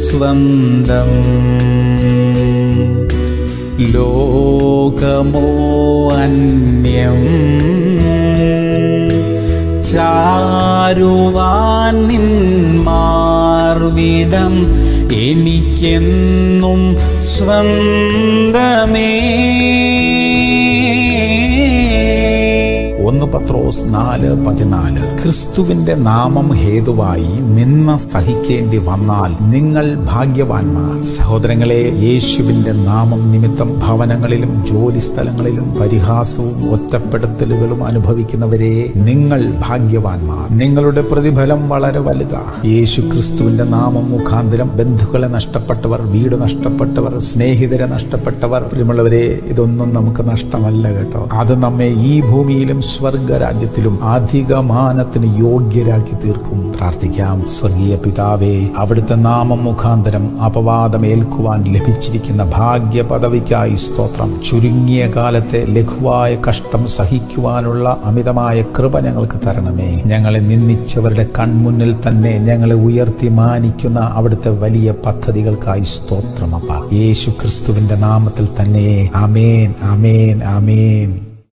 സ്വന്തം ലോകമോ അന്യം ചാരുവാൻ നിന്മാർവിടം എനിക്കെന്നും സ്വന്തമേ ഒന്ന് പത്രോസ് നാല് പതിനാല് ക്രിസ്തുവിന്റെ നാമം ഹേതുവായി നിന്ന സഹിക്കേണ്ടി വന്നാൽ നിങ്ങൾ ഭാഗ്യവാന്മാർ സഹോദരങ്ങളെ യേശുവിന്റെ നാമം നിമിത്തം ഭവനങ്ങളിലും ജോലി സ്ഥലങ്ങളിലും പരിഹാസവും ഒറ്റപ്പെടുത്തലുകളും അനുഭവിക്കുന്നവരെ നിങ്ങൾ ഭാഗ്യവാന്മാർ നിങ്ങളുടെ പ്രതിഫലം വളരെ വലുതാ യേശു ക്രിസ്തുവിന്റെ നാമം മുഖാന്തരം ബന്ധുക്കളെ നഷ്ടപ്പെട്ടവർ വീട് നഷ്ടപ്പെട്ടവർ സ്നേഹിതരെ നഷ്ടപ്പെട്ടവർ പ്രിയമുള്ളവരെ ഇതൊന്നും നമുക്ക് നഷ്ടമല്ല കേട്ടോ അത് നമ്മെ ഈ ഭൂമിയിലും സ്വർഗരാജ്യത്തിലും അധികമാനത്തിന് യോഗ്യരാക്കി തീർക്കും പ്രാർത്ഥിക്കാം സ്വർഗീയ പിതാവേ അവിടുത്തെ നാമം മുഖാന്തരം അപവാദം ഏൽക്കുവാൻ ലഭിച്ചിരിക്കുന്ന ഭാഗ്യ പദവിക്കായി സ്തോത്രം ചുരുങ്ങിയ കാലത്തെ ലഘുവായ കഷ്ടം സഹിക്കുവാനുള്ള അമിതമായ കൃപ ഞങ്ങൾക്ക് തരണമേ ഞങ്ങളെ നിന്ദിച്ചവരുടെ കൺമുന്നിൽ തന്നെ ഞങ്ങളെ ഉയർത്തി മാനിക്കുന്ന അവിടുത്തെ വലിയ പദ്ധതികൾക്കായി സ്തോത്രമപ്പ യേശു ക്രിസ്തുവിന്റെ നാമത്തിൽ തന്നെ അമേൻ അമേൻ അമേൻ